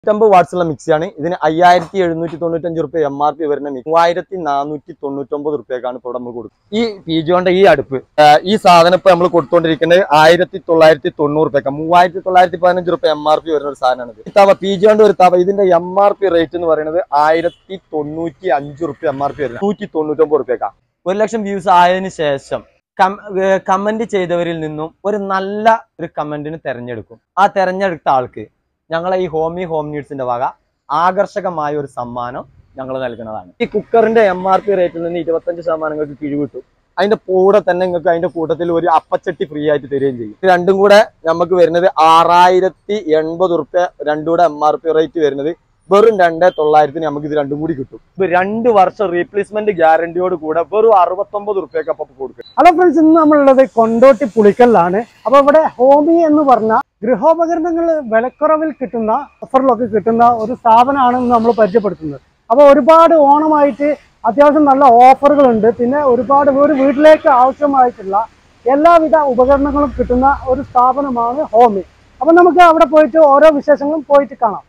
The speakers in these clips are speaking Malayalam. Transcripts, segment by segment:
നൂറ്റമ്പത് വാട്സുള്ള മിക്സിയാണ് ഇതിന് അയ്യായിരത്തി എഴുന്നൂറ്റി തൊണ്ണൂറ്റഞ്ച് റുപ്യ എം ആർ പി വരുന്ന മിക്സി മൂവായിരത്തി നാനൂറ്റി തൊണ്ണൂറ്റൊമ്പത് റുപ്യക്കാണ് ഇപ്പോൾ നമ്മൾ കൊടുക്കുന്നത് ഈ പി ജിയോന്റെ ഈ അടുപ്പ് ആ, ഈ സാധനം ഇപ്പൊ നമ്മൾ കൊടുത്തുകൊണ്ടിരിക്കുന്നത് ആയിരത്തി തൊള്ളായിരത്തി തൊണ്ണൂറ് റുപ്യക്ക മൂവായിരത്തി തൊള്ളായിരത്തി പതിനഞ്ച് റുപ്യ എം ആർ പി വരുന്ന ഒരു സാധനമാണ് ഇത് തവ പി ജിയോന്റെ ഒരു തവ ഇതിന്റെ എം ആർ പി റേറ്റ് എന്ന് പറയുന്നത് ആയിരത്തി തൊണ്ണൂറ്റി അഞ്ച് റുപ്യ എം ആർ പി വരുന്നത് നൂറ്റി തൊണ്ണൂറ്റൊമ്പത് റുപ്യക്ക ഒരു ലക്ഷം വ്യൂസ് ആയതിനു ശേഷം കമന്റ് ചെയ്തവരിൽ നിന്നും ഒരു നല്ല ഒരു കമന്റിന് തെരഞ്ഞെടുക്കും ആ തെരഞ്ഞെടുത്ത ആൾക്ക് ഞങ്ങളെ ഈ ഹോമി ഹോം നീഡ്സിന്റെ വക ആകർഷകമായ ഒരു സമ്മാനം ഞങ്ങൾ നൽകുന്നതാണ് ഈ കുക്കറിന്റെ എം ആർ പി റേറ്റിൽ നിന്ന് ഇരുപത്തഞ്ച് ശതമാനം നിങ്ങൾക്ക് കിഴിവ് കിട്ടും അതിന്റെ കൂടെ തന്നെ നിങ്ങൾക്ക് അതിന്റെ കൂട്ടത്തിൽ ഒരു അപ്പച്ചട്ടി ഫ്രീ ആയിട്ട് തരികയും ചെയ്യും ഇത് രണ്ടും കൂടെ നമുക്ക് വരുന്നത് ആറായിരത്തി എൺപത് റുപ്യ രണ്ടും കൂടെ എം ആർ പി റേറ്റ് വരുന്നത് വെറും രണ്ട് തൊള്ളായിരത്തിന് നമുക്ക് ഇത് രണ്ടും കൂടി കിട്ടും ഇത് രണ്ട് വർഷം റീപ്ലേസ്മെന്റ് ഗ്യാരണ്ടിയോട് കൂടെ വെറും അറുപത്തൊമ്പത് റുപ്യൊക്കെ അപ്പൊ കൊടുക്കും ഹലോ ഫ്രണ്ട്സ് ഇന്ന് നമ്മളുള്ളത് കൊണ്ടോട്ടി പുളിക്കലിലാണ് അപ്പൊ ഇവിടെ ഹോമി എന്ന് പറഞ്ഞ ഗൃഹോപകരണങ്ങൾ വിലക്കുറവിൽ കിട്ടുന്ന ഓഫറിലൊക്കെ കിട്ടുന്ന ഒരു സ്ഥാപനമാണ് ഇന്ന് നമ്മൾ പരിചയപ്പെടുത്തുന്നത് അപ്പോൾ ഒരുപാട് ഓണമായിട്ട് അത്യാവശ്യം നല്ല ഓഫറുകളുണ്ട് പിന്നെ ഒരുപാട് ഒരു വീട്ടിലേക്ക് ആവശ്യമായിട്ടുള്ള എല്ലാവിധ ഉപകരണങ്ങളും കിട്ടുന്ന ഒരു സ്ഥാപനമാണ് ഹോമി അപ്പം നമുക്ക് അവിടെ പോയിട്ട് ഓരോ വിശേഷങ്ങളും പോയിട്ട് കാണാം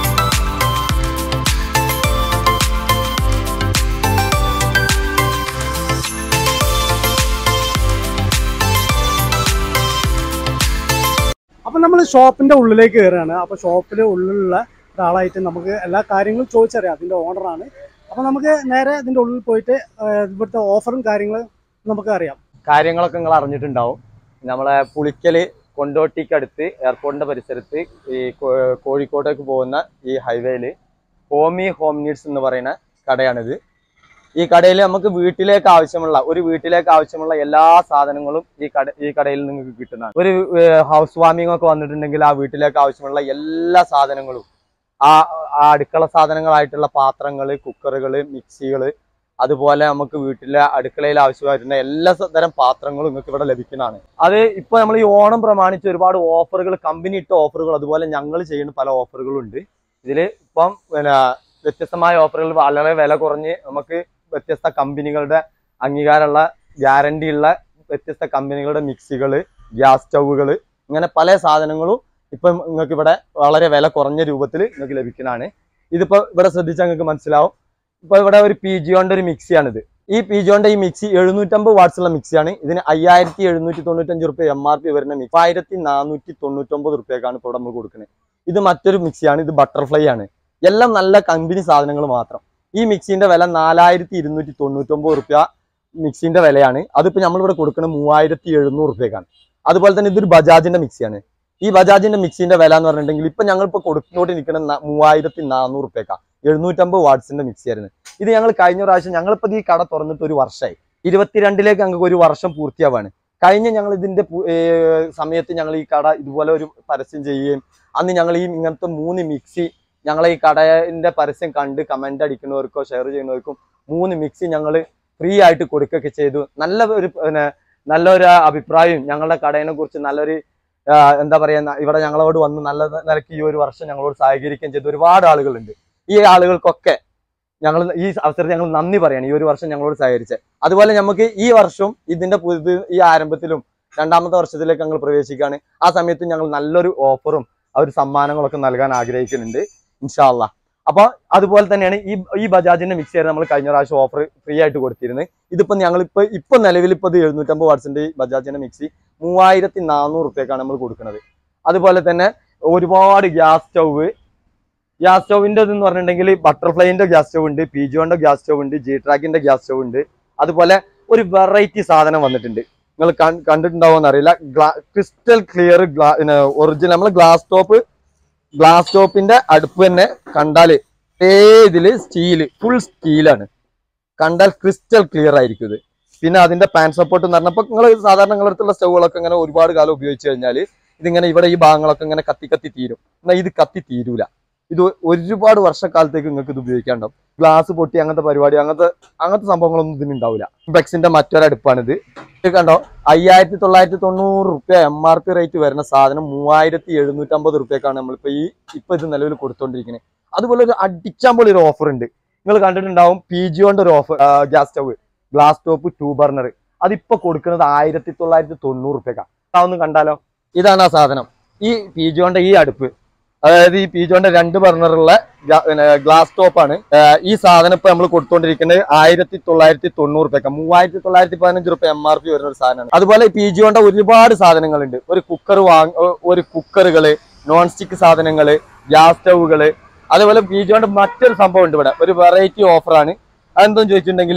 അപ്പൊ നമ്മൾ ഷോപ്പിന്റെ ഉള്ളിലേക്ക് കയറുകയാണ് അപ്പൊ ഷോപ്പിന്റെ ഉള്ളിലുള്ള ഒരാളായിട്ട് നമുക്ക് എല്ലാ കാര്യങ്ങളും ചോദിച്ചറിയാം അതിന്റെ ഓണറാണ് അപ്പൊ നമുക്ക് നേരെ ഇതിന്റെ ഉള്ളിൽ പോയിട്ട് ആ, ഇവിടുത്തെ ഓഫറും കാര്യങ്ങളും നമുക്ക് അറിയാം കാര്യങ്ങളൊക്കെ നിങ്ങൾ അറിഞ്ഞിട്ടുണ്ടാവും നമ്മളെ പുളിക്കല് കൊണ്ടോട്ടിക്കടുത്ത് എയർപോർട്ടിന്റെ പരിസരത്ത് ഈ കോ- കോഴിക്കോട്ടേക്ക് പോകുന്ന ഈ ഹൈവേയിൽ ഹോമി ഹോം നീഡ്സ് എന്ന് പറയുന്ന കടയാണിത് ഈ കടയിൽ നമുക്ക് വീട്ടിലേക്ക് ആവശ്യമുള്ള ഒരു വീട്ടിലേക്ക് ആവശ്യമുള്ള എല്ലാ സാധനങ്ങളും ഈ കട ഈ കടയിൽ നിങ്ങൾക്ക് കിട്ടുന്നതാണ് ഒരു ഹൗസ് വാമിംഗ് ഒക്കെ വന്നിട്ടുണ്ടെങ്കിൽ ആ വീട്ടിലേക്ക് ആവശ്യമുള്ള എല്ലാ സാധനങ്ങളും ആ ആ അടുക്കള സാധനങ്ങളായിട്ടുള്ള പാത്രങ്ങൾ കുക്കറുകൾ മിക്സികൾ അതുപോലെ നമുക്ക് വീട്ടിലെ അടുക്കളയിൽ ആവശ്യമായിരുന്ന എല്ലാ സ- തരം പാത്രങ്ങളും നിങ്ങൾക്ക് ഇവിടെ ലഭിക്കുന്നതാണ് അത് ഇപ്പൊ നമ്മൾ ഈ ഓണം പ്രമാണിച്ച് ഒരുപാട് ഓഫറുകൾ കമ്പനി ഇട്ട ഓഫറുകൾ അതുപോലെ ഞങ്ങൾ ചെയ്യുന്ന പല ഓഫറുകളും ഉണ്ട് ഇതിൽ ഇപ്പം പിന്നെ വ്യത്യസ്തമായ ഓഫറുകൾ വളരെ വില കുറഞ്ഞ് നമുക്ക് വ്യത്യസ്ത കമ്പനികളുടെ അംഗീകാരമുള്ള ഗ്യാരണ്ടി ഉള്ള വ്യത്യസ്ത കമ്പനികളുടെ മിക്സികൾ ഗ്യാസ് സ്റ്റൗകൾ ഇങ്ങനെ പല സാധനങ്ങളും ഇപ്പം നിങ്ങൾക്ക് ഇവിടെ വളരെ വില കുറഞ്ഞ രൂപത്തിൽ നിങ്ങൾക്ക് ലഭിക്കുന്നതാണ് ഇതിപ്പോ ഇവിടെ ശ്രദ്ധിച്ചാൽ നിങ്ങൾക്ക് മനസ്സിലാവും ഇപ്പൊ ഇവിടെ ഒരു പി ജിയോന്റെ ഒരു മിക്സിയാണിത് ഈ പി ജിയോന്റെ ഈ മിക്സി എഴുന്നൂറ്റമ്പത് വാട്ട്സ് ഉള്ള മിക്സിയാണ് ഇതിന് അയ്യായിരത്തി എഴുന്നൂറ്റി തൊണ്ണൂറ്റഞ്ച് റുപ്യ എം ആർ പി വരുന്ന മിക്സി ആയിരത്തി നാനൂറ്റി തൊണ്ണൂറ്റൊമ്പത് റുപ്യക്കാണ് ഇപ്പോൾ നമ്മൾ കൊടുക്കുന്നത് ഇത് മറ്റൊരു മിക്സിയാണ് ഇത് ബട്ടർഫ്ലൈ ആണ് എല്ലാം നല്ല കമ്പനി സാധനങ്ങൾ മാത്രം ഈ മിക്സിന്റെ വില നാലായിരത്തി ഇരുന്നൂറ്റി തൊണ്ണൂറ്റൊമ്പത് റുപ്യ മിക്സിന്റെ വിലയാണ് അതിപ്പോ നമ്മളിവിടെ കൊടുക്കുന്നത് മൂവായിരത്തി എഴുന്നൂറ് റുപ്യക്കാണ് അതുപോലെ തന്നെ ഇതൊരു ബജാജിന്റെ മിക്സിയാണ് ഈ ബജാജിന്റെ മിക്സിന്റെ വില എന്ന് പറഞ്ഞിട്ടുണ്ടെങ്കിൽ ഇപ്പൊ ഞങ്ങളിപ്പോ കൊടുത്തുകൊണ്ടിരിക്കുന്ന ന- മൂവായിരത്തി നാനൂറ് റുപ്യക്കാണ് എഴുന്നൂറ്റമ്പത് വാട്സിന്റെ മിക്സി ആയിരുന്നു ഇത് ഞങ്ങൾ കഴിഞ്ഞ പ്രാവശ്യം ഞങ്ങളിപ്പോ ഈ കട തുറന്നിട്ട് ഒരു വർഷമായി ഇരുപത്തിരണ്ടിലേക്ക് ഞങ്ങൾക്ക് ഒരു വർഷം പൂർത്തിയാവാണ് കഴിഞ്ഞ ഞങ്ങൾ ഇതിന്റെ പു- ഏർ സമയത്ത് ഞങ്ങൾ ഈ കട ഇതുപോലെ ഒരു പരസ്യം ചെയ്യുകയും അന്ന് ഞങ്ങൾ ഈ ഇങ്ങനത്തെ മൂന്ന് മിക്സി ഞങ്ങളെ ഈ കടയുടെ പരസ്യം കണ്ട് കമന്റ് അടിക്കുന്നവർക്കോ ഷെയർ ചെയ്യുന്നവർക്കും മൂന്ന് മിക്സി ഞങ്ങൾ ഫ്രീ ആയിട്ട് കൊടുക്കുകയൊക്കെ ചെയ്തു നല്ല ഒരു പിന്നെ നല്ലൊരു അഭിപ്രായവും ഞങ്ങളുടെ കടയെ കുറിച്ച് നല്ലൊരു ആ, എന്താ പറയാ ന- ഇവിടെ ഞങ്ങളോട് വന്ന് നല്ല നിലയ്ക്ക് ഈ ഒരു വർഷം ഞങ്ങളോട് സഹകരിക്കുകയും ചെയ്ത ഒരുപാട് ആളുകളുണ്ട് ഈ ആളുകൾക്കൊക്കെ ഞങ്ങൾ ഈ അവസരത്തിൽ ഞങ്ങൾ നന്ദി പറയാണ് ഈ ഒരു വർഷം ഞങ്ങളോട് സഹകരിച്ചത് അതുപോലെ നമുക്ക് ഈ വർഷവും ഇതിന്റെ പുതു ഈ ആരംഭത്തിലും രണ്ടാമത്തെ വർഷത്തിലേക്ക് ഞങ്ങൾ പ്രവേശിക്കുകയാണ് ആ സമയത്ത് ഞങ്ങൾ നല്ലൊരു ഓഫറും ആ ഒരു സമ്മാനങ്ങളൊക്കെ നൽകാൻ ആഗ്രഹിക്കുന്നുണ്ട് ഇൻഷാല്ല അപ്പൊ അതുപോലെ തന്നെയാണ് ഈ ഈ ബജാജിന്റെ മിക്സിയർ നമ്മൾ കഴിഞ്ഞ പ്രാവശ്യം ഓഫർ ഫ്രീ ആയിട്ട് കൊടുത്തിരുന്നത് ഇതിപ്പോ ഞങ്ങൾ ഇപ്പൊ ഇപ്പൊ നിലവിൽ ഇപ്പൊ ഇത് എഴുന്നൂറ്റമ്പത് വാട്സിന്റെ ഈ ബജാജിന്റെ മിക്സി മൂവായിരത്തി നാനൂറ് റുപ്യക്കാണ് നമ്മൾ കൊടുക്കുന്നത് അതുപോലെ തന്നെ ഒരുപാട് ഗ്യാസ് സ്റ്റൗവ് ഗ്യാസ് സ്റ്റൗവിന്റെ എന്ന് പറഞ്ഞിട്ടുണ്ടെങ്കിൽ ബട്ടർഫ്ലൈന്റെ ഗ്യാസ് സ്റ്റൗ ഉണ്ട് പി ജിയോന്റെ ഗ്യാസ് സ്റ്റൗ ഉണ്ട് ജി ട്രാക്കിന്റെ ഗ്യാസ് സ്റ്റൗ ഉണ്ട് അതുപോലെ ഒരു വെറൈറ്റി സാധനം വന്നിട്ടുണ്ട് നിങ്ങൾ കണ്ടിട്ടുണ്ടാവുമെന്ന് അറിയില്ല ക്രിസ്റ്റൽ ക്ലിയർ ഒറിജിനൽ നമ്മൾ ഗ്ലാസ് ടോപ്പ് ഗ്ലാസ് ടോപ്പിന്റെ അടുപ്പ് തന്നെ കണ്ടാല് ഏ ഇതില് സ്റ്റീല് ഫുൾ സ്റ്റീലാണ് കണ്ടാൽ ക്രിസ്റ്റൽ ക്ലിയർ ആയിരിക്കും ഇത് പിന്നെ അതിന്റെ പാൻ സപ്പോർട്ട് എന്ന് പറഞ്ഞപ്പോൾ നിങ്ങൾ സാധാരണ നിങ്ങളുടെ അടുത്തുള്ള സ്റ്റൗകളൊക്കെ ഇങ്ങനെ ഒരുപാട് കാലം ഉപയോഗിച്ച് കഴിഞ്ഞാൽ ഇതിങ്ങനെ ഇവിടെ ഈ ഭാഗങ്ങളൊക്കെ ഇങ്ങനെ കത്തി കത്തി തീരും എന്നാൽ ഇത് കത്തി തീരൂല ഇത് ഒരുപാട് വർഷക്കാലത്തേക്ക് നിങ്ങൾക്ക് ഇത് ഉപയോഗിക്കാണ്ടാവും ഗ്ലാസ് പൊട്ടി അങ്ങനത്തെ പരിപാടി അങ്ങനത്തെ അങ്ങനത്തെ സംഭവങ്ങളൊന്നും ഇതിനുണ്ടാവില്ല ബെക്സിന്റെ മറ്റൊരടുപ്പാണിത് ഇത് കണ്ടോ അയ്യായിരത്തി തൊള്ളായിരത്തി തൊണ്ണൂറ് റുപ്യ എം ആർ പി റേറ്റ് വരുന്ന സാധനം മൂവായിരത്തി എഴുന്നൂറ്റമ്പത് റുപ്യക്കാണ് നമ്മളിപ്പോ ഈ ഇപ്പൊ ഇത് നിലവിൽ കൊടുത്തോണ്ടിരിക്കുന്നത് അതുപോലെ ഒരു അടിച്ചാൻ പോലെ ഒരു ഓഫർ ഉണ്ട് നിങ്ങൾ കണ്ടിട്ടുണ്ടാവും പി ജിയോന്റെ ഒരു offer gas stove glass top two burner അതിപ്പോ കൊടുക്കുന്നത് ആയിരത്തി തൊള്ളായിരത്തി തൊണ്ണൂറ് റുപ്യക്കാണ് അതൊന്ന് കണ്ടാലോ ഇതാണ് ആ സാധനം ഈ പി ജിയോന്റെ ഈ അടുപ്പ് അതായത് ഈ പീജോന്റെ രണ്ട് ബർണറുള്ള ഗ്ലാസ് ടോപ്പ് ആണ് ഏഹ് ഈ സാധനം ഇപ്പൊ നമ്മൾ കൊടുത്തോണ്ടിരിക്കുന്നത് ആയിരത്തി തൊള്ളായിരത്തി തൊണ്ണൂറ് റുപ്യ മൂവായിരത്തി തൊള്ളായിരത്തി പതിനഞ്ച് റുപ്യ എം ആർ പി വരുന്ന ഒരു സാധനമാണ് അതുപോലെ ഈ പീജോന്റെ ഒരുപാട് സാധനങ്ങളുണ്ട് ഒരു കുക്കർ വാങ് ഒരു കുക്കറുകള് നോൺ സ്റ്റിക്ക് സാധനങ്ങള് ഗ്യാസ് സ്റ്റൗകള് അതേപോലെ പീജോന്റെ മറ്റൊരു സംഭവം ഉണ്ട് ഇവിടെ ഒരു വെറൈറ്റി ഓഫറാണ് അതെന്തെന്ന് ചോദിച്ചിട്ടുണ്ടെങ്കിൽ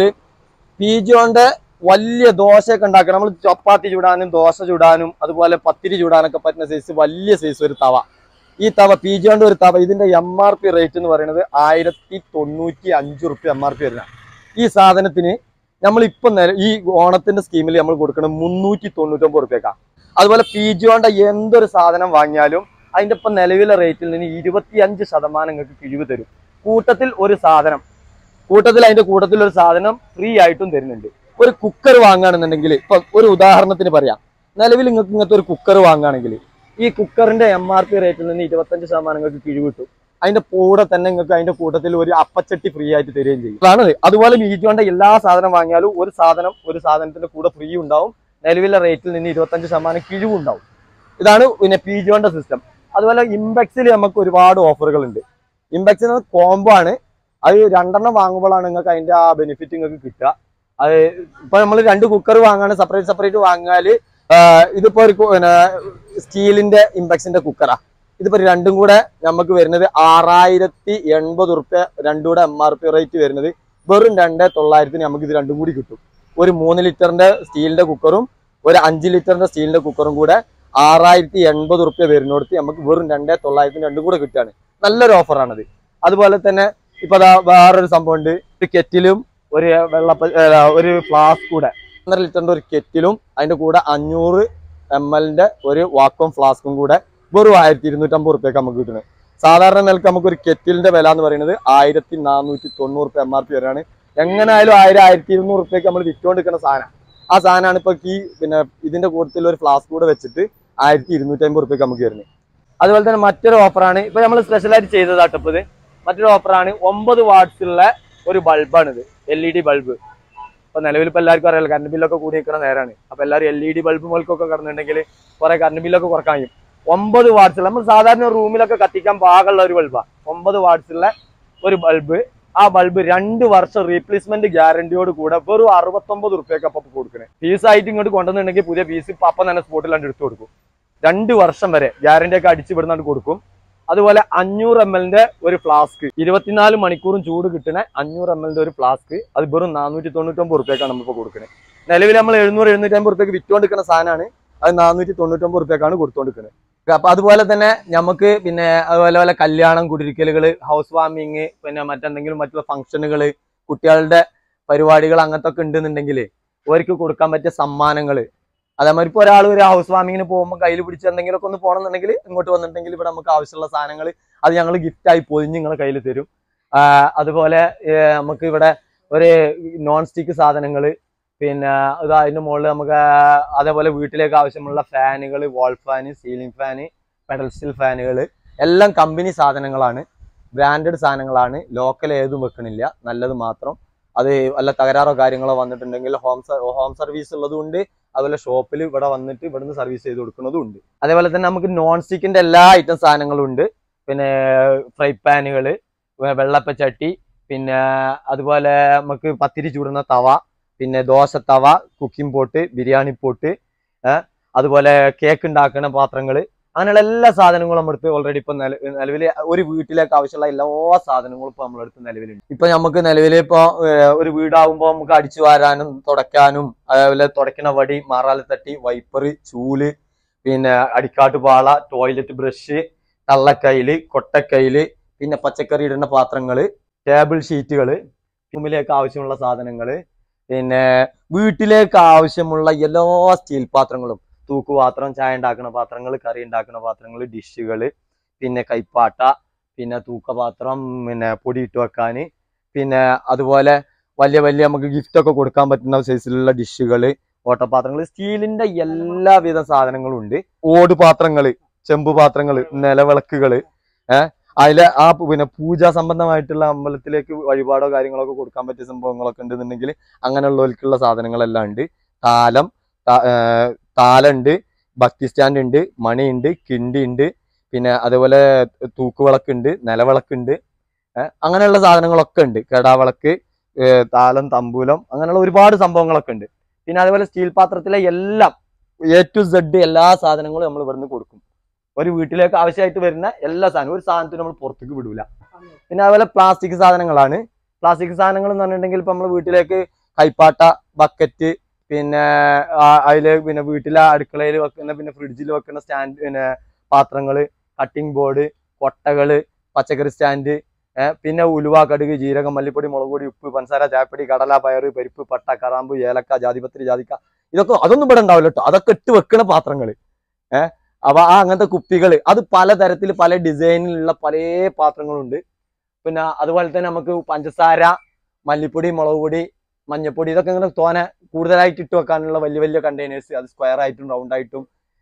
പീജോന്റെ വലിയ ദോശയൊക്കെ ഉണ്ടാക്കണം നമ്മൾ ചപ്പാത്തി ചൂടാനും ദോശ ചൂടാനും അതുപോലെ പത്തിരി ചൂടാനൊക്കെ പറ്റുന്ന സൈസ് വലിയ സൈസ് ഒരു തവ ഈ തവ പീജോന്റെ ഒരു തവ ഇതിന്റെ എം ആർ പി റേറ്റ് എന്ന് പറയുന്നത് ആയിരത്തി തൊണ്ണൂറ്റി അഞ്ച് റുപ്യ എം ആർ പി വരുന്ന ഈ സാധനത്തിന് നമ്മൾ ഇപ്പൊ ഈ ഓണത്തിന്റെ സ്കീമിൽ നമ്മൾ കൊടുക്കുന്നത് മുന്നൂറ്റി തൊണ്ണൂറ്റൊമ്പത് റുപ്യക്കാണ് അതുപോലെ പീജോന്റെ എന്തൊരു സാധനം വാങ്ങിയാലും അതിന്റെ ഇപ്പൊ നിലവിലെ റേറ്റിൽ നിന്ന് ഇരുപത്തി അഞ്ച് ശതമാനം നിങ്ങൾക്ക് കിഴിവ് തരും കൂട്ടത്തിൽ ഒരു സാധനം കൂട്ടത്തിൽ അതിന്റെ കൂട്ടത്തിൽ ഒരു സാധനം ഫ്രീ ആയിട്ടും തരുന്നുണ്ട് ഒരു കുക്കർ വാങ്ങുകയാണെന്നുണ്ടെങ്കിൽ ഇപ്പൊ ഒരു ഉദാഹരണത്തിന് പറയാം നിലവിൽ നിങ്ങൾക്ക് ഇങ്ങനത്തെ ഒരു കുക്കർ വാങ്ങുകയാണെങ്കിൽ ഈ കുക്കറിന്റെ എം ആർ പി റേറ്റിൽ നിന്ന് ഇരുപത്തഞ്ച് ശതമാനം നിങ്ങൾക്ക് കിഴിവ് കിട്ടും അതിന്റെ കൂടെ തന്നെ നിങ്ങൾക്ക് അതിന്റെ കൂട്ടത്തിൽ ഒരു അപ്പച്ചട്ടി ഫ്രീ ആയിട്ട് തരികയും ചെയ്യും അതാണ് അതുപോലെ മീജോന്റെ എല്ലാ സാധനം വാങ്ങിയാലും ഒരു സാധനം ഒരു സാധനത്തിന്റെ കൂടെ ഫ്രീ ഉണ്ടാവും നിലവിലെ റേറ്റിൽ നിന്ന് ഇരുപത്തഞ്ച് ശതമാനം കിഴിവും ഉണ്ടാവും ഇതാണ് പിന്നെ പീജോന്റെ സിസ്റ്റം അതുപോലെ ഇംബെക്സിൽ നമുക്ക് ഒരുപാട് ഓഫറുകൾ ഉണ്ട് ഇംബെക്സിന് കോംബോ ആണ് അത് രണ്ടെണ്ണം വാങ്ങുമ്പോഴാണ് നിങ്ങൾക്ക് അതിന്റെ ആ ബെനിഫിറ്റ് നിങ്ങൾക്ക് കിട്ടുക അത് ഇപ്പൊ നമ്മൾ രണ്ട് കുക്കർ വാങ്ങാണ് സെപ്പറേറ്റ് സെപ്പറേറ്റ് വാങ്ങിയാൽ ഇതിപ്പോ ഒരു കു- പിന്നെ സ്റ്റീലിന്റെ ഇംബെക്സിന്റെ കുക്കറാ ഇതിപ്പോ രണ്ടും കൂടെ നമുക്ക് വരുന്നത് ആറായിരത്തി എൺപത് റുപ്യ രണ്ടും കൂടെ എം ആർ പി റേറ്റ് വരുന്നത് വെറും രണ്ട് തൊള്ളായിരത്തിന് നമുക്ക് ഇത് രണ്ടും കൂടി കിട്ടും ഒരു മൂന്ന് ലിറ്ററിന്റെ സ്റ്റീലിന്റെ കുക്കറും ഒരു അഞ്ച് ലിറ്ററിന്റെ സ്റ്റീലിന്റെ കുക്കറും കൂടെ ആറായിരത്തി എൺപത് റുപ്യ വരുന്നിടത്ത് നമുക്ക് വെറും രണ്ടേ തൊള്ളായിരത്തിന് രണ്ടും കൂടെ കിട്ടുകയാണ് നല്ലൊരു ഓഫറാണത് അതുപോലെ തന്നെ ഇപ്പൊ ദാ വേറൊരു സംഭവം ഉണ്ട് ഒരു കെറ്റിലും ഒരു വെള്ളപ്പ ഏ, ഒരു ഫ്ലാസ്ക് കൂടെ ഒന്നര ലിറ്ററിന്റെ ഒരു കെറ്റിലും അതിന്റെ കൂടെ അഞ്ഞൂറ് എം എല്ലിന്റെ ഒരു വാക്വം ഫ്ലാസ്കും കൂടെ വെറും ആയിരത്തി ഇരുന്നൂറ്റമ്പത് റുപ്യക്ക് നമുക്ക് കിട്ടുന്നത് സാധാരണ നിലക്ക് നമുക്ക് ഒരു കെറ്റിലിന്റെ വില എന്ന് പറയുന്നത് ആയിരത്തി നാനൂറ്റി തൊണ്ണൂറ് റുപ്യ എം ആർ പി വരെയാണ് എങ്ങനെയായാലും ആയിരം ആയിരത്തി ഇരുന്നൂറ് റുപ്യക്ക് നമ്മൾ വിറ്റുകൊണ്ടിരിക്കുന്ന സാധനം ആ സാധനമാണ് ഇപ്പൊ ഈ പിന്നെ ഇതിന്റെ കൂട്ടത്തിൽ ഒരു ഫ്ലാസ്ക് കൂടെ വെച്ചിട്ട് ആയിരത്തി ഇരുന്നൂറ്റി അമ്പത് റുപ്യക്ക് നമുക്ക് വരുന്നത് അതുപോലെ തന്നെ മറ്റൊരു ഓഫറാണ് ഇപ്പൊ നമ്മൾ സ്പെഷ്യലായിട്ട് ചെയ്തതാട്ടോ ഇത് മറ്റൊരു ഓഫറാണ് ഒമ്പത് വാട്ട്സുള്ള ഒരു ബൾബാണിത് എൽ ഇ ഡി ബൾബ് ഇപ്പൊ നിലവിൽ ഇപ്പൊ എല്ലാവർക്കും അറിയാലോ കറണ്ട് ബില്ലൊക്കെ കൂടി നിൽക്കുന്ന നേരമാണ് അപ്പൊ എല്ലാവരും എൽ ഇ ഡി ബൾബ് മുതൽക്കൊക്കെ കിടന്നുണ്ടെങ്കിൽ കുറെ കറണ്ട് ബില്ലൊക്കെ കുറക്കാൻ കഴിയും ഒമ്പത് വാട്ട്സുള്ള നമ്മൾ സാധാരണ റൂമിലൊക്കെ കത്തിക്കാൻ പാകമുള്ള ഒരു ബൾബാണ് ഒമ്പത് വാട്ട്സുള്ള ഒരു ബൾബ് ആ ബൾബ് രണ്ട് വർഷം റീപ്ലേസ്മെന്റ് ഗ്യാരണ്ടിയോട് കൂടെ വെറും അറുപത്തൊമ്പത് റുപ്യക്ക് അപ്പൊ കൊടുക്കണേ പീസ് ആയിട്ട് ഇങ്ങോട്ട് കൊണ്ടുവന്നിട്ടുണ്ടെങ്കിൽ പുതിയ പീസ് ഇപ്പൊ അപ്പം തന്നെ സ്പോട്ടിലാണ്ട് എടുത്തു കൊടുക്കും രണ്ട് വർഷം വരെ ഗ്യാരണ്ടി ഒക്കെ അടിച്ച് വിടുന്നാണ്ട് കൊടുക്കും അതുപോലെ അഞ്ഞൂറ് എം എല്ലിന്റെ ഒരു ഫ്ലാസ്ക് ഇരുപത്തിനാല് മണിക്കൂറും ചൂട് കിട്ടുന്ന അഞ്ഞൂറ് എം എല്ലിന്റെ ഒരു ഫ്ലാസ്ക് അത് വെറും നാനൂറ്റി തൊണ്ണൂറ്റൊമ്പത് റുപ്യക്കാണ് നമ്മളിപ്പോൾ കൊടുക്കുന്നത് നിലവിൽ നമ്മൾ എഴുന്നൂറ് എഴുന്നൂറ്റി അമ്പത് റുപ്യക്ക് വിറ്റുകൊണ്ടിരിക്കുന്ന സാധനമാണ് അത് നാനൂറ്റി തൊണ്ണൂറ്റൊമ്പത് റുപ്യക്കാണ് കൊടുത്തുകൊണ്ടിരിക്കുന്നത് അപ്പൊ അതുപോലെ തന്നെ നമുക്ക് പിന്നെ അതുപോലെ പോലെ കല്യാണം കുടിരിക്കലുകൾ ഹൗസ് വാമിങ് പിന്നെ മറ്റെന്തെങ്കിലും മറ്റുള്ള ഫംഗ്ഷനുകൾ കുട്ടികളുടെ പരിപാടികൾ അങ്ങനത്തെ ഒക്കെ ഉണ്ടെന്നുണ്ടെങ്കിൽ അവർക്ക് കൊടുക്കാൻ പറ്റിയ സമ്മാനങ്ങൾ അതേമാതിരി ഇപ്പോൾ ഒരാൾ ഒരു ഹൗസ് വാമിങ്ങിന് പോകുമ്പോൾ കയ്യിൽ പിടിച്ച് എന്തെങ്കിലുമൊക്കെ ഒന്ന് പോകണമെന്നുണ്ടെങ്കിൽ ഇങ്ങോട്ട് വന്നിട്ടുണ്ടെങ്കിൽ ഇവിടെ നമുക്ക് ആവശ്യമുള്ള സാധനങ്ങൾ അത് ഞങ്ങൾ ഗിഫ്റ്റായി പൊതിഞ്ഞ് നിങ്ങളെ കയ്യിൽ തരും ആ, അതുപോലെ ഏ, നമുക്ക് ഇവിടെ ഒരു നോൺ സ്റ്റിക്ക് സാധനങ്ങൾ പിന്നെ ഇത് അതിന്റെ മുകളിൽ നമുക്ക് അതേപോലെ വീട്ടിലേക്ക് ആവശ്യമുള്ള ഫാനുകൾ wall fan ceiling fan pedestal steel ഫാനുകൾ എല്ലാം കമ്പനി സാധനങ്ങളാണ് ബ്രാൻഡഡ് സാധനങ്ങളാണ് ലോക്കൽ ഏതും വെക്കണില്ല നല്ലത് മാത്രം അത് വല്ല തകരാറോ കാര്യങ്ങളോ വന്നിട്ടുണ്ടെങ്കിൽ ഹോം ഹോം സർവീസ് ഉള്ളതുകൊണ്ട് അതുപോലെ ഷോപ്പിൽ ഇവിടെ വന്നിട്ട് ഇവിടുന്ന് സർവീസ് ചെയ്ത് കൊടുക്കുന്നതും ഉണ്ട് അതേപോലെ തന്നെ നമുക്ക് നോൺ സ്റ്റിക്കിന്റെ എല്ലാ ഐറ്റം സാധനങ്ങളും ഉണ്ട് പിന്നെ ഫ്രൈ പാനുകൾ വെള്ളപ്പച്ചട്ടി പിന്നെ അതുപോലെ നമുക്ക് പത്തിരി ചൂടുന്ന തവ പിന്നെ ദോശ തവ കുക്കിംഗ് പോട്ട് ബിരിയാണി പോട്ട് ഏഹ് അതുപോലെ കേക്ക് ഉണ്ടാക്കുന്ന പാത്രങ്ങൾ അങ്ങനെയുള്ള എല്ലാ സാധനങ്ങളും നമ്മുടെ അടുത്ത് ഓൾറെഡി ഇപ്പൊ നിലവിൽ ഒരു വീട്ടിലേക്ക് ആവശ്യമുള്ള എല്ലാ സാധനങ്ങളും ഇപ്പൊ നമ്മുടെ അടുത്ത് നിലവിലുണ്ട് ഇപ്പൊ നമുക്ക് നിലവിൽ ഇപ്പൊ ഏഹ്, ഒരു വീടാകുമ്പോൾ നമുക്ക് അടിച്ചു വാരാനും തുടയ്ക്കാനും അതേപോലെ തുടയ്ക്കണ വടി മാറാലത്തട്ടി വൈപ്പർ ചൂല് പിന്നെ അടിക്കാട്ട് പാള ടോയ്ലറ്റ് ബ്രഷ് തള്ളക്കയില് കൊട്ടക്കയില് പിന്നെ പച്ചക്കറി ഇടുന്ന പാത്രങ്ങള് ടേബിൾ ഷീറ്റുകള് റൂമിലേക്ക് ആവശ്യമുള്ള സാധനങ്ങള് പിന്നെ വീട്ടിലേക്ക് ആവശ്യമുള്ള എല്ലാ സ്റ്റീൽ പാത്രങ്ങളും തൂക്കുപാത്രം ചായ ഉണ്ടാക്കുന്ന പാത്രങ്ങൾ കറി ഉണ്ടാക്കുന്ന പാത്രങ്ങൾ ഡിഷുകൾ പിന്നെ കൈപ്പാട്ട പിന്നെ തൂക്കപാത്രം പിന്നെ പൊടി ഇട്ട് വെക്കാൻ പിന്നെ അതുപോലെ വലിയ വലിയ നമുക്ക് gift ഒക്കെ കൊടുക്കാൻ പറ്റുന്ന സൈസിലുള്ള ഡിഷുകൾ ഓട്ടപാത്രങ്ങൾ സ്റ്റീലിന്റെ എല്ലാവിധ സാധനങ്ങളും ഉണ്ട് ഓട് പാത്രങ്ങൾ ചെമ്പ് പാത്രങ്ങൾ നിലവിളക്കുകൾ ഏഹ് അതിലെ ആ പു- പിന്നെ പൂജാ സംബന്ധമായിട്ടുള്ള അമ്പലത്തിലേക്ക് വഴിപാടോ കാര്യങ്ങളോ ഒക്കെ കൊടുക്കാൻ പറ്റിയ സംഭവങ്ങളൊക്കെ ഉണ്ടെന്നുണ്ടെങ്കിൽ അങ്ങനെയുള്ളവർക്കുള്ള സാധനങ്ങളെല്ലാം ഉണ്ട് താലം താ- ഏർ താലുണ്ട് ഭക്തി സ്റ്റാൻഡ് ഉണ്ട് മണി ഉണ്ട് കിണ്ടി ഉണ്ട് പിന്നെ അതേപോലെ തൂക്കുവിളക്കുണ്ട് നിലവിളക്കുണ്ട് ഏഹ് അങ്ങനെയുള്ള സാധനങ്ങളൊക്കെ ഉണ്ട് കെടാവിളക്ക് ഏഹ് താലം തമ്പൂലം അങ്ങനെയുള്ള ഒരുപാട് സംഭവങ്ങളൊക്കെ ഉണ്ട് പിന്നെ അതേപോലെ സ്റ്റീൽ പാത്രത്തിലെ എല്ലാം എ ടു സെഡ് എല്ലാ സാധനങ്ങളും നമ്മൾ ഇവിടുന്ന് കൊടുക്കും ഒരു വീട്ടിലേക്ക് ആവശ്യമായിട്ട് വരുന്ന എല്ലാ സാധനവും ഒരു സാധനത്തിനും നമ്മൾ പുറത്തേക്ക് വിടൂല പിന്നെ അതുപോലെ പ്ലാസ്റ്റിക് സാധനങ്ങളാണ് പ്ലാസ്റ്റിക് സാധനങ്ങൾ എന്ന് പറഞ്ഞിട്ടുണ്ടെങ്കിൽ ഇപ്പൊ നമ്മൾ വീട്ടിലേക്ക് കൈപ്പാട്ട ബക്കറ്റ് പിന്നെ അതിൽ പിന്നെ വീട്ടിലെ അടുക്കളയിൽ വെക്കുന്ന പിന്നെ ഫ്രിഡ്ജിൽ വെക്കുന്ന സ്റ്റാൻഡ് പിന്നെ പാത്രങ്ങള് കട്ടിംഗ് ബോർഡ് കൊട്ടകള് പച്ചക്കറി സ്റ്റാൻഡ് ഏഹ് പിന്നെ ഉലുവ കടുക് ജീരകം മല്ലിപ്പൊടി മുളക് പൊടി ഉപ്പ് പഞ്ചസാര ചായപ്പൊടി കടല പയറ് പരിപ്പ് പട്ട കറാമ്പ് ഏലക്ക ജാതിപത്രി ജാതിക്ക ഇതൊക്കെ അതൊന്നും ഇവിടെ ഉണ്ടാവില്ല കേട്ടോ അതൊക്കെ ഇട്ട് വെക്കണ പാത്രങ്ങള് ഏഹ് അപ്പൊ ആ അങ്ങനത്തെ കുപ്പികള് അത് പലതരത്തിൽ പല ഡിസൈനിലുള്ള പല പാത്രങ്ങളുണ്ട് പിന്നെ അതുപോലെ തന്നെ നമുക്ക് പഞ്ചസാര മല്ലിപ്പൊടി മുളക് പൊടി മഞ്ഞപ്പൊടി ഇതൊക്കെ ഇങ്ങനെ തോനെ കൂടുതലായിട്ട് ഇട്ട് വെക്കാനുള്ള വലിയ വലിയ കണ്ടെയ്നേഴ്സ് അത് സ്ക്വയർ ആയിട്ടും റൗണ്ട് ആയിട്ടും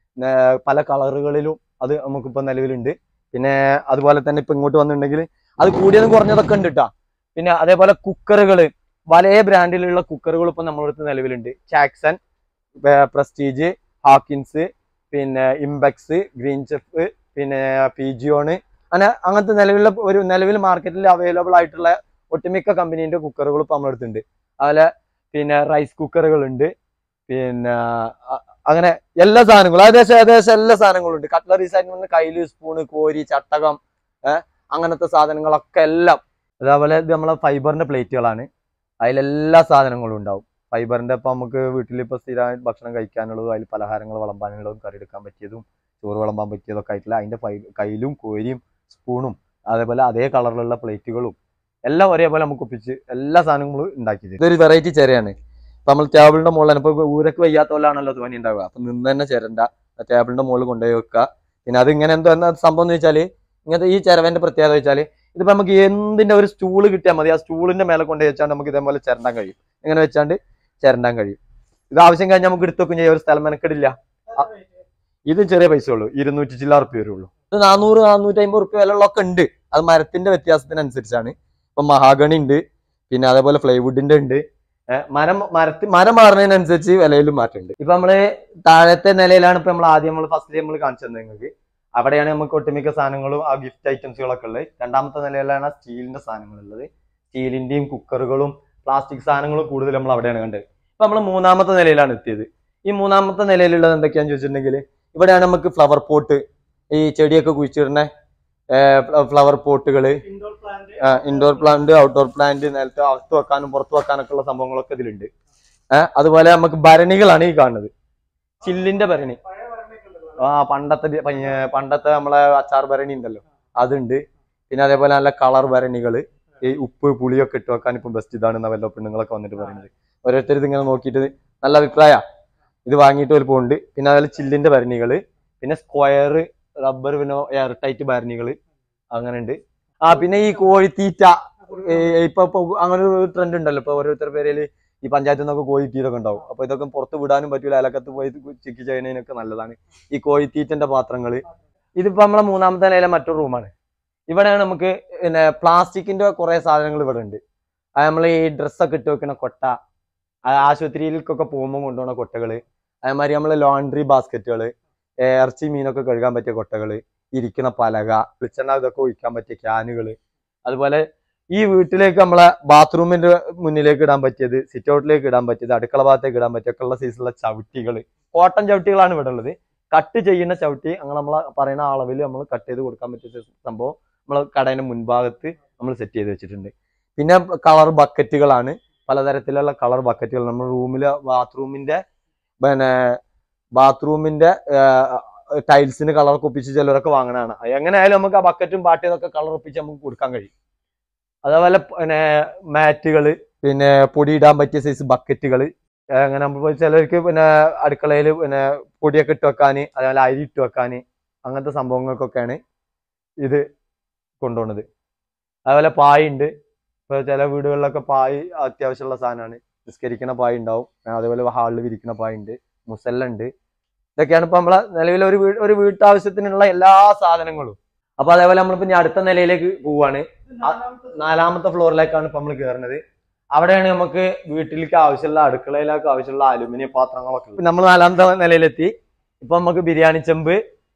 ഏർ പല കളറുകളിലും അത് നമുക്കിപ്പോൾ നിലവിലുണ്ട് പിന്നെ അതുപോലെ തന്നെ ഇപ്പൊ ഇങ്ങോട്ട് വന്നിട്ടുണ്ടെങ്കിൽ അത് കൂടിയതും കുറഞ്ഞതൊക്കെ ഉണ്ട് കേട്ടോ പിന്നെ അതേപോലെ കുക്കറുകൾ പല ബ്രാൻഡിലുള്ള കുക്കറുകൾ ഇപ്പൊ നമ്മുടെ അടുത്ത് നിലവിലുണ്ട് ചാക്സൺ പ്രസ്റ്റീജ് ഹാക്കിൻസ് പിന്നെ ഇംബെക്സ് ഗ്രീൻ ചെഫ് പിന്നെ പിജിയോണ് അങ്ങനെ അങ്ങനത്തെ നിലവിലുള്ള ഒരു നിലവിൽ മാർക്കറ്റിൽ അവൈലബിൾ ആയിട്ടുള്ള ഒട്ടുമിക്ക കമ്പനീന്റെ കുക്കറുകൾ ഇപ്പൊ നമ്മുടെ അടുത്തുണ്ട് അതുപോലെ പിന്നെ റൈസ് കുക്കറുകൾ ഉണ്ട് പിന്നെ അ- അങ്ങനെ എല്ലാ സാധനങ്ങളും ഏകദേശം ഏകദേശം എല്ലാ സാധനങ്ങളും ഉണ്ട് കട്ട്ലറീസ് ആയിട്ട് പറഞ്ഞാൽ കയ്യില് സ്പൂണ് കോരി ചട്ടകം ഏഹ് അങ്ങനത്തെ സാധനങ്ങളൊക്കെ എല്ലാം അതേപോലെ ഇത് നമ്മളെ ഫൈബറിന്റെ പ്ലേറ്റുകളാണ് അതിലെല്ലാ സാധനങ്ങളും ഉണ്ടാവും ഫൈബറിന്റെ ഇപ്പൊ നമുക്ക് വീട്ടിൽ ഇപ്പൊ സ്ഥിരമായിട്ട് ഭക്ഷണം കഴിക്കാനുള്ളതും അതിൽ പലഹാരങ്ങൾ വിളമ്പാനുള്ളതും കറി എടുക്കാൻ പറ്റിയതും ചോറ് വിളമ്പാൻ പറ്റിയതൊക്കെ ആയിട്ടുള്ള അതിന്റെ ഫൈ കയ്യിലും കോരിയും സ്പൂണും അതേപോലെ അതേ കളറിലുള്ള പ്ലേറ്റുകളും എല്ലാം ഒരേപോലെ നമുക്ക് ഒപ്പിച്ച് എല്ലാ സാധനങ്ങളും ഉണ്ടാക്കി തരും ഇതൊരു വെറൈറ്റി ചെരയാണ് ഇപ്പൊ നമ്മൾ ടേബിളിന്റെ മുകളിൽ ഇപ്പൊ ഊരക്ക് വയ്യാത്ത പോലാണല്ലോ തോന്നി ഉണ്ടാവുക അപ്പൊ നിന്ന് തന്നെ ചെരണ്ട ടേബിളിന്റെ മുകളിൽ കൊണ്ടുപോയി വെക്കുക പിന്നെ അത് ഇങ്ങനെ എന്തോ എന്താ സംഭവം എന്ന് വെച്ചാല് ഇങ്ങനത്തെ ഈ ചെരവന്റെ പ്രത്യേകത വെച്ചാല് ഇതിപ്പോ നമുക്ക് എന്തിന്റെ ഒരു സ്റ്റൂള് കിട്ടിയാൽ മതി ആ സ്റ്റൂളിന്റെ മേലെ കൊണ്ടുപോയി വെച്ചാണ്ട് നമുക്ക് ഇതേപോലെ ചിരണ്ടാൻ കഴിയും ഇങ്ങനെ വെച്ചാണ്ട് ചിരണ്ടാൻ കഴിയും ഇത് ആവശ്യം കഴിഞ്ഞാൽ നമുക്ക് എടുത്തു വെക്കും ചെയ്യാം ഒരു സ്ഥലം മെനക്കെടില്ല ആ, ഇത് ചെറിയ പൈസ ഉള്ളൂ ഇരുന്നൂറ്റി ചില്ലാ റുപ്യ വരുള്ളൂ ഇത് നാനൂറ് നാനൂറ്റി അമ്പത് റുപ്യ വിലയുള്ളതൊക്കെ ഉണ്ട് അത് മരത്തിന്റെ വ്യത്യാസത്തിനനുസരിച്ചാണ് ഇപ്പൊ മഹാഗണി ഉണ്ട് പിന്നെ അതേപോലെ പ്ലൈവുഡിന്റെ ഉണ്ട് ഏഹ് മരം മരത്തി മരം മാറുന്നതിനനുസരിച്ച് വിലയിലും മാറ്റമുണ്ട് ഇപ്പൊ നമ്മള് താഴത്തെ നിലയിലാണ് ഇപ്പൊ നമ്മൾ ആദ്യം നമ്മൾ ഫസ്റ്റ് നമ്മൾ കാണിച്ചു തന്നെ നിങ്ങൾക്ക് അവിടെയാണ് നമുക്ക് ഒട്ടുമിക്ക സാധനങ്ങളും ആ ഗിഫ്റ്റ് ഐറ്റംസുകളൊക്കെ ഉള്ളത് രണ്ടാമത്തെ നിലയിലാണ് സ്റ്റീലിന്റെ സാധനങ്ങൾ ഉള്ളത് സ്റ്റീലിന്റെയും കുക്കറുകളും പ്ലാസ്റ്റിക് സാധനങ്ങളും കൂടുതൽ നമ്മൾ അവിടെയാണ് കണ്ടത് ഇപ്പൊ നമ്മൾ മൂന്നാമത്തെ നിലയിലാണ് എത്തിയത് ഈ മൂന്നാമത്തെ നിലയിലുള്ളത് എന്തൊക്കെയാന്ന് ചോദിച്ചിട്ടുണ്ടെങ്കിൽ ഇവിടെയാണ് നമുക്ക് ഫ്ലവർ പോട്ട് ഈ ചെടിയൊക്കെ കുഴിച്ചിടുന്ന ഫ്ലവർ പോട്ടുകള് indoor plant indoor plant outdoor plant നിലത്ത് അകത്ത് വെക്കാനും പുറത്ത് വെക്കാനൊക്കെ ഉള്ള സംഭവങ്ങളൊക്കെ ഇതിലുണ്ട് ഏഹ് അതുപോലെ നമുക്ക് ഭരണികളാണ് ഈ കാണുന്നത് ചില്ലിന്റെ ഭരണി പഴയ ഭരണമൊക്കെ ഉണ്ടല്ലോ. ആ പണ്ടത്തെ ഡി- പയ്യ- പണ്ടത്തെ നമ്മളെ അച്ചാർ ഭരണി ഉണ്ടല്ലോ അതുണ്ട് പിന്നെ അതേപോലെ നല്ല കളർ ഭരണികള് ഈ ഉപ്പ് പുളിയൊക്കെ ഇട്ട് വെക്കാൻ ഇപ്പം ബെസ്റ്റ് ഇതാണ് വല്ല പെണ്ണുങ്ങളൊക്കെ വന്നിട്ട് പറയുന്നത് ഓരോരുത്തർ ഇതിങ്ങനെ നോക്കിയിട്ട് നല്ല അഭിപ്രായ ഇത് വാങ്ങിയിട്ട് ഒരു പോകുന്നുണ്ട് പിന്നെ അതുപോലെ ചില്ലിന്റെ ഭരണികള് പിന്നെ സ്ക്വയർ റബ്ബർ പിന്നെ എയർ ടൈറ്റ് ഭരണികള് അങ്ങനെ ഉണ്ട് ആ പിന്നെ ഈ കോഴിത്തീറ്റ ഏ, ഇപ്പൊ ഇപ്പൊ അങ്ങനെ ഒരു ട്രെൻഡ് ഉണ്ടല്ലോ ഇപ്പൊ ഓരോരുത്തർ പേരില് ഈ പഞ്ചായത്തിൽ നിന്നൊക്കെ കോഴിത്തീറ്റൊക്കെ ഉണ്ടാവും അപ്പൊ ഇതൊക്കെ പുറത്ത് വിടാനും പറ്റൂല അയലക്കത്ത് പോയി ചിക്കി ചെയ്യുന്നതിനൊക്കെ നല്ലതാണ് ഈ കോഴിത്തീറ്റന്റെ പാത്രങ്ങള് ഇതിപ്പോ നമ്മളെ മൂന്നാമത്തെ നിലയിലെ മറ്റൊരു റൂമാണ് ഇവിടെയാണ് നമുക്ക് പിന്നെ പ്ലാസ്റ്റിക്കിന്റെ കുറെ സാധനങ്ങൾ ഇവിടെ ഉണ്ട് അത് നമ്മൾ ഈ ഡ്രസ്സൊക്കെ ഇട്ട് വെക്കുന്ന കൊട്ട അത് ആശുപത്രിയിലേക്കൊക്കെ പോകുമ്പോൾ കൊണ്ടുപോകുന്ന കൊട്ടകള് അതേമാതിരി നമ്മളെ ലോണ്ടറി ബാസ്ക്കറ്റുകള് ഇറച്ചി മീനൊക്കെ കഴുകാൻ പറ്റിയ കൊട്ടകള് ഇരിക്കുന്ന പലക വെളിച്ചെണ്ണ ഇതൊക്കെ ഒഴിക്കാൻ പറ്റിയ ക്യാനുകള് അതുപോലെ ഈ വീട്ടിലേക്ക് നമ്മളെ ബാത്റൂമിന്റെ മുന്നിലേക്ക് ഇടാൻ പറ്റിയത് സിറ്റ് ഔട്ടിലേക്ക് ഇടാൻ പറ്റിയത് അടുക്കള ഭാഗത്തേക്ക് ഇടാൻ പറ്റിയ ഒക്കെ ഉള്ള സൈസുള്ള ചവിട്ടികൾ കോട്ടൺ ചവിട്ടികളാണ് ഇവിടെ ഉള്ളത് കട്ട് ചെയ്യുന്ന ചവിട്ടി അങ്ങനെ നമ്മൾ പറയുന്ന അളവിൽ നമ്മൾ കട്ട് ചെയ്ത് കൊടുക്കാൻ പറ്റിയ സൈസ് സംഭവം നമ്മൾ കടയുടെ മുൻഭാഗത്ത് നമ്മൾ സെറ്റ് ചെയ്ത് വെച്ചിട്ടുണ്ട് പിന്നെ കളർ ബക്കറ്റുകളാണ് പലതരത്തിലുള്ള കളർ ബക്കറ്റുകൾ നമ്മൾ റൂമിലെ ബാത്റൂമിന്റെ പിന്നെ ബാത്റൂമിന്റെ ടൈൽസിന് കളർ ഒപ്പിച്ച് ചിലരൊക്കെ വാങ്ങണതാണ് എങ്ങനെയായാലും നമുക്ക് ആ ബക്കറ്റും പാട്ടിയതൊക്കെ കളർ ഒപ്പിച്ച് നമുക്ക് കൊടുക്കാൻ കഴിയും അതേപോലെ പിന്നെ മാറ്റുകൾ പിന്നെ പൊടി ഇടാൻ പറ്റിയ സൈസ് ബക്കറ്റുകൾ അങ്ങനെ നമ്മൾ ചിലർക്ക് പിന്നെ അടുക്കളയിൽ പിന്നെ പൊടിയൊക്കെ ഇട്ട് വെക്കാന് അതേപോലെ അരി ഇട്ട് വെക്കാന് അങ്ങനത്തെ സംഭവങ്ങൾക്കൊക്കെയാണ് ഇത് കൊണ്ടുപോകുന്നത് അതേപോലെ പായ ഉണ്ട് ഇപ്പൊ ചില വീടുകളിലൊക്കെ പായ് അത്യാവശ്യമുള്ള സാധനമാണ് നിസ്കരിക്കുന്ന പായ ഉണ്ടാവും അതേപോലെ ഹാളിൽ വിരിക്കുന്ന പായ ഉണ്ട് മുസല്ല ഉണ്ട് ഇതൊക്കെയാണ് ഇപ്പൊ നമ്മളെ നിലവിൽ ഒരു വീട് ഒരു വീട്ടാവശ്യത്തിനുള്ള എല്ലാ സാധനങ്ങളും അപ്പൊ അതേപോലെ നമ്മളിപ്പോ ഇനി അടുത്ത നിലയിലേക്ക് പോവാണ് ഇത് നാലാമത്തെ നാലാമത്തെ ഫ്ലോറിലേക്കാണ് ഇപ്പൊ നമ്മൾ കയറുന്നത് അവിടെയാണ് നമുക്ക് വീട്ടിലേക്ക് ആവശ്യമുള്ള അടുക്കളയിലേക്ക് ആവശ്യമുള്ള അലുമിനിയം പാത്രങ്ങളൊക്കെ നമ്മൾ നാലാമത്തെ നിലയിലെത്തി ഇപ്പൊ നമുക്ക് ബിരിയാണി ചെമ്പ്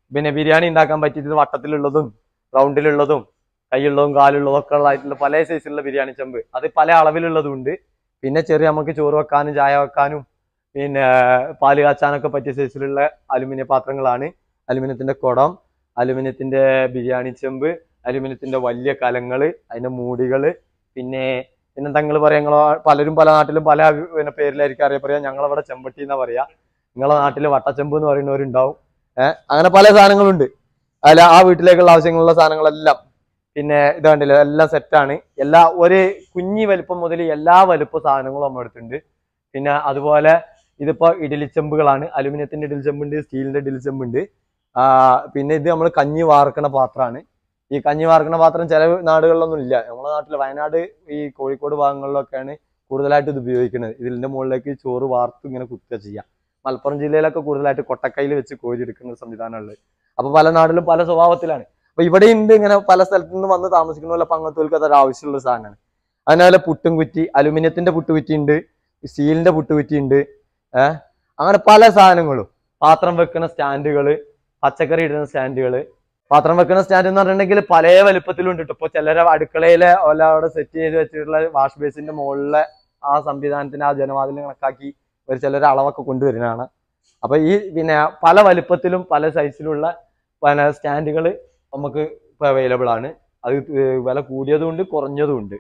പിന്നെ ബിരിയാണി ഉണ്ടാക്കാൻ പറ്റിയിട്ട് വട്ടത്തിലുള്ളതും റൗണ്ടിലുള്ളതും കൈയുള്ളതും കാലുള്ളതും ഒക്കെ ഉള്ളതായിട്ടുള്ള പല സൈസിലുള്ള ബിരിയാണി ചെമ്പ് അത് പല അളവിലുള്ളതും ഉണ്ട് പിന്നെ ചെറിയ നമുക്ക് ചോറ് വെക്കാനും ചായ വെക്കാനും പിന്നെ പാല് കാച്ചാനൊക്കെ പറ്റിയ സൈസിലുള്ള അലുമിനിയം പാത്രങ്ങളാണ് അലുമിനിയത്തിന്റെ കുടം അലുമിനിയത്തിന്റെ ബിരിയാണി ചെമ്പ് അലുമിനിയത്തിന്റെ വലിയ കലങ്ങള് അതിന്റെ മൂടികള് പിന്നെ പിന്നെ തങ്ങൾ പറയാ ഞങ്ങൾ പലരും പല നാട്ടിലും പല പിന്നെ പേരിലായിരിക്കും അറിയപ്പെടുക ഞങ്ങളവിടെ ചെമ്പട്ടി എന്നാ പറയാ നിങ്ങളെ നാട്ടിൽ വട്ടച്ചെമ്പ് എന്ന് പറയുന്നവരുണ്ടാവും ഏഹ് അങ്ങനെ പല സാധനങ്ങളുണ്ട് അല്ല ആ വീട്ടിലേക്കുള്ള ആവശ്യങ്ങളുള്ള സാധനങ്ങളെല്ലാം പിന്നെ ഇത് കണ്ടില്ലേ എല്ലാം സെറ്റാണ് എല്ലാ ഒരു കുഞ്ഞി വലുപ്പം മുതൽ എല്ലാ വലുപ്പ സാധനങ്ങളും നമ്മുടെ അടുത്തുണ്ട് പിന്നെ അതുപോലെ ഇതിപ്പോ ഇഡലിച്ചെമ്പുകളാണ് അലുമിനിയത്തിന്റെ ഇഡലിച്ചെമ്പുണ്ട് സ്റ്റീലിന്റെ ഇഡലിച്ചെമ്പുണ്ട് ആ പിന്നെ ഇത് നമ്മൾ കഞ്ഞി വാർക്കണ പാത്രമാണ് ഈ കഞ്ഞി വാർക്കണ പാത്രം ചില നാടുകളിലൊന്നും ഇല്ല നമ്മുടെ നാട്ടിൽ വയനാട് ഈ കോഴിക്കോട് ഭാഗങ്ങളിലൊക്കെയാണ് കൂടുതലായിട്ട് ഇത് ഉപയോഗിക്കുന്നത് ഇതിന്റെ മുകളിലേക്ക് ചോറ് വാർത്ത് ഇങ്ങനെ കുത്തുക ചെയ്യാം മലപ്പുറം ജില്ലയിലൊക്കെ കൂടുതലായിട്ട് കൊട്ടക്കയിൽ വെച്ച് കോരി എടുക്കുന്ന ഒരു സംവിധാനമുള്ളത് അപ്പൊ പല നാട്ടിലും പല സ്വഭാവത്തിലാണ് അപ്പൊ ഇവിടെ ഉണ്ട് ഇങ്ങനെ പല സ്ഥലത്തു നിന്ന് വന്ന് താമസിക്കുന്ന പോലെ പങ്കത്തുകൾക്ക് അതൊരു ആവശ്യമുള്ള സാധനമാണ് അതിനാലെ പുട്ടും കുറ്റി അലുമിനിയത്തിന്റെ പുട്ടുകുറ്റി ഉണ്ട് സ്റ്റീലിന്റെ പുട്ടുകുറ്റി ഉണ്ട് ഏഹ് അങ്ങനെ പല സാധനങ്ങളും പാത്രം വെക്കുന്ന സ്റ്റാൻഡുകള് പച്ചക്കറി ഇടുന്ന സ്റ്റാൻഡുകള് പാത്രം വെക്കുന്ന സ്റ്റാൻഡ് എന്ന് പറഞ്ഞിട്ടുണ്ടെങ്കിൽ പല വലുപ്പത്തിലും ഉണ്ട് ഇപ്പൊ ചിലരെ അടുക്കളയിലെ ഓല അവിടെ സെറ്റ് ചെയ്ത് വെച്ചിട്ടുള്ള വാഷ് ബേസിന്റെ മുകളിലെ ആ സംവിധാനത്തിന് ആ ജനവാതിൽ കണക്കാക്കി ഒരു ചിലർ അളവൊക്കെ കൊണ്ടുവരുന്നതാണ് അപ്പൊ ഈ പിന്നെ പല വലുപ്പത്തിലും പല സൈസിലുള്ള പല സ്റ്റാൻഡുകൾ നമുക്ക് ഇപ്പൊ അവൈലബിൾ ആണ് അത് ഏർ വില കൂടിയതും ഉണ്ട് കുറഞ്ഞതും ഉണ്ട്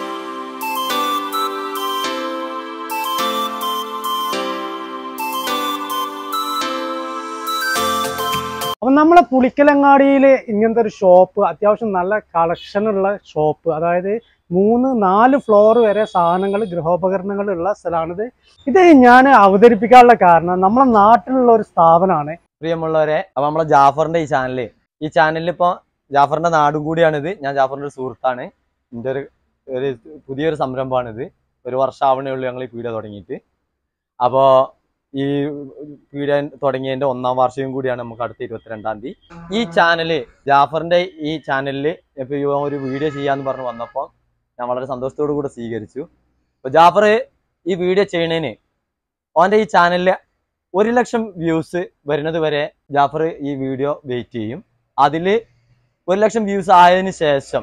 അപ്പം നമ്മളെ പുളിക്കലങ്ങാടിയിൽ ഇങ്ങനത്തെ ഒരു ഷോപ്പ് അത്യാവശ്യം നല്ല കളക്ഷനുള്ള ഷോപ്പ് അതായത് മൂന്ന് നാല് ഫ്ലോർ വരെ സാധനങ്ങൾ ഗൃഹോപകരണങ്ങൾ ഉള്ള സ്ഥലമാണിത് ഇത് ഞാൻ അവതരിപ്പിക്കാനുള്ള കാരണം നമ്മളെ നാട്ടിലുള്ള ഒരു സ്ഥാപനമാണ് പ്രിയമുള്ളവരെ അപ്പൊ നമ്മളെ ജാഫറിന്റെ ഈ ചാനല് ഈ ചാനലിൽ ഇപ്പൊ ജാഫറിന്റെ നാടും കൂടിയാണിത് ഞാൻ ജാഫറിന്റെ ഒരു സുഹൃത്താണ് എൻ്റെ ഒരു ഒരു പുതിയൊരു സംരംഭമാണിത് ഒരു വർഷം ആവണേ ഉള്ളൂ ഞങ്ങൾ ഈ പീഡിയ തുടങ്ങിയിട്ട് അപ്പോ ഈ പീഡിയ തുടങ്ങിയതിന്റെ ഒന്നാം വാർഷികം കൂടിയാണ് നമുക്ക് അടുത്ത ഇരുപത്തിരണ്ടാം തീയതി ഈ ചാനല് ജാഫറിന്റെ ഈ ചാനലിൽ ഇപ്പൊ ഈ ഒരു വീഡിയോ ചെയ്യാന്ന് പറഞ്ഞ് വന്നപ്പോൾ ഞാൻ വളരെ സന്തോഷത്തോടു കൂടെ സ്വീകരിച്ചു അപ്പൊ ജാഫർ ഈ വീഡിയോ ചെയ്യണേന് ഓന്റെ ഈ ചാനലില് ഒരു ലക്ഷം വ്യൂസ് വരുന്നത് വരെ ജാഫർ ഈ വീഡിയോ വെയിറ്റ് ചെയ്യും അതിൽ ഒരു ലക്ഷം വ്യൂസ് ആയതിനു ശേഷം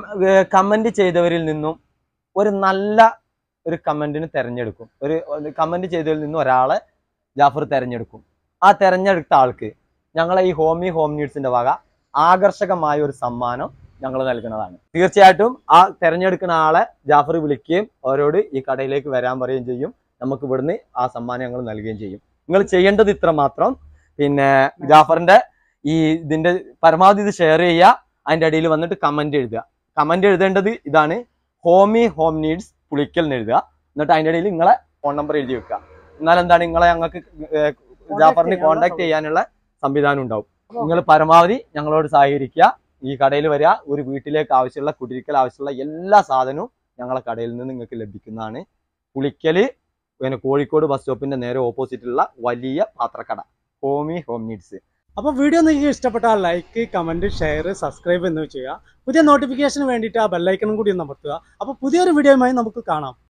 കമന്റ് ചെയ്തവരിൽ നിന്നും ഒരു നല്ല ഒരു കമന്റിന് തെരഞ്ഞെടുക്കും ഒരു കമന്റ് ചെയ്തതിൽ നിന്നും ഒരാളെ ജാഫർ തെരഞ്ഞെടുക്കും ആ തെരഞ്ഞെടുത്ത ആൾക്ക് ഞങ്ങളെ ഈ ഹോമി ഹോം നീഡ്സിന്റെ വക ആകർഷകമായ ഒരു സമ്മാനം ഞങ്ങൾ നൽകുന്നതാണ് തീർച്ചയായിട്ടും ആ തെരഞ്ഞെടുക്കുന്ന ആളെ ജാഫർ വിളിക്കുകയും അവരോട് ഈ കടയിലേക്ക് വരാൻ പറയുകയും ചെയ്യും നമുക്ക് ഇവിടുന്ന് ആ സമ്മാനം ഞങ്ങൾ നൽകുകയും ചെയ്യും നിങ്ങൾ ചെയ്യേണ്ടത് ഇത്ര മാത്രം പിന്നെ ജാഫറിന്റെ ഈ ഇതിന്റെ പരമാവധി ഇത് ഷെയർ ചെയ്യുക അതിന്റെ അടിയിൽ വന്നിട്ട് കമന്റ് എഴുതുക കമന്റ് എഴുതേണ്ടത് ഇതാണ് ഹോമി ഹോം നീഡ്സ് പുളിക്കൽ എന്ന് എഴുതുക എന്നിട്ട് അതിന്റെ ഇടയിൽ നിങ്ങളെ ഫോൺ നമ്പർ എഴുതി വെക്കുക എന്നാൽ എന്താണ് നിങ്ങളെ ഞങ്ങൾക്ക് ഏർ ജാഫറിന് ചെയ്യാനുള്ള കോൺടാക്ട് ചെയ്യാനുള്ള സംവിധാനം ഉണ്ടാവും നിങ്ങൾ പരമാവധി ഞങ്ങളോട് സഹകരിക്കുക ഈ കടയിൽ വരിക ഒരു വീട്ടിലേക്ക് ആവശ്യമുള്ള കുടിരിക്കൽ ആവശ്യമുള്ള എല്ലാ സാധനവും ഞങ്ങളെ കടയിൽ നിന്ന് നിങ്ങൾക്ക് ലഭിക്കുന്നതാണ് പുളിക്കല് പിന്നെ കോഴിക്കോട് ബസ് സ്റ്റോപ്പിന്റെ നേരെ ഓപ്പോസിറ്റുള്ള വലിയ പാത്രക്കട ഹോമി ഹോം നീഡ്സ് അപ്പോൾ വീഡിയോ നിങ്ങൾക്ക് ഇഷ്ടപ്പെട്ടാൽ ലൈക്ക് കമന്റ് ഷെയർ സബ്സ്ക്രൈബ് എന്നിവ ചെയ്യുക പുതിയ നോട്ടിഫിക്കേഷന് വേണ്ടിയിട്ട് ആ ബെല്ലൈക്കണും കൂടി ഒന്ന് അമർത്തുക അപ്പോൾ പുതിയൊരു വീഡിയോയുമായി നമുക്ക് കാണാം